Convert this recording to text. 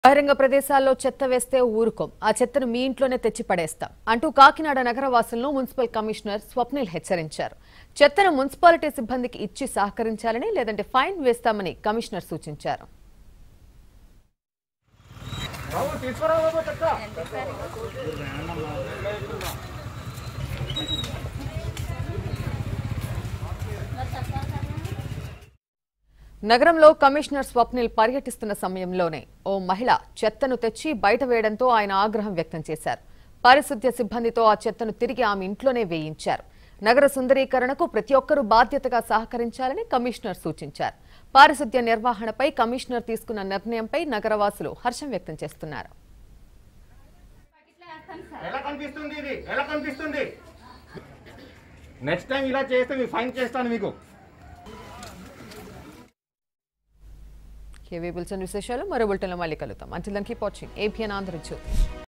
బహిరంగ ప్రదేశాల్లో చెత్త వేస్తే ఊరుకోం ఆ చెత్తను మీ ఇంట్లోనే తెచ్చి పడేస్తాం అంటూ కాకినాడ నగరవాసులను మున్సిపల్ కమిషనర్ స్వప్నిల్ హెచ్చరించారు చెత్తను మున్సిపాలిటీ సిబ్బందికి ఇచ్చి సహకరించాలని లేదంటే ఫైన్ వేస్తామని కమిషనర్ సూచించారు నగరంలో కమిషనర్ స్వప్నిల్ పర్యటిస్తున్న సమయంలోనే ఓ మహిళ చెత్తను తెచ్చి బయట వేయడంతో ఆయన ఆగ్రహం వ్యక్తం చేశారు పారిశుద్ధ్య సిబ్బందితో ఆ చెత్తను తిరిగి ఆమె ఇంట్లోనే వేయించారు నగర సుందరీకరణకు ప్రతి ఒక్కరూ బాధ్యతగా సహకరించాలని కమిషనర్ సూచించారు పారిశుద్ధ్య నిర్వహణపై కమిషనర్ తీసుకున్న నిర్ణయంపై నగరవాసులు హర్షం వ్యక్తం చేస్తున్నారు ఎలా కనిపిస్తుంది ఇది ఎలా కనిపిస్తుంది నెక్స్ట్ టైం ఇలా చేస్తే మీ ఫైన్ చేస్తాను మీకు కేవీ బుల్సన్ విశేషాలు మరో బులెటిన్లో మళ్ళీ కలుద్దాం until then keep watching ABN Andhra Jyothi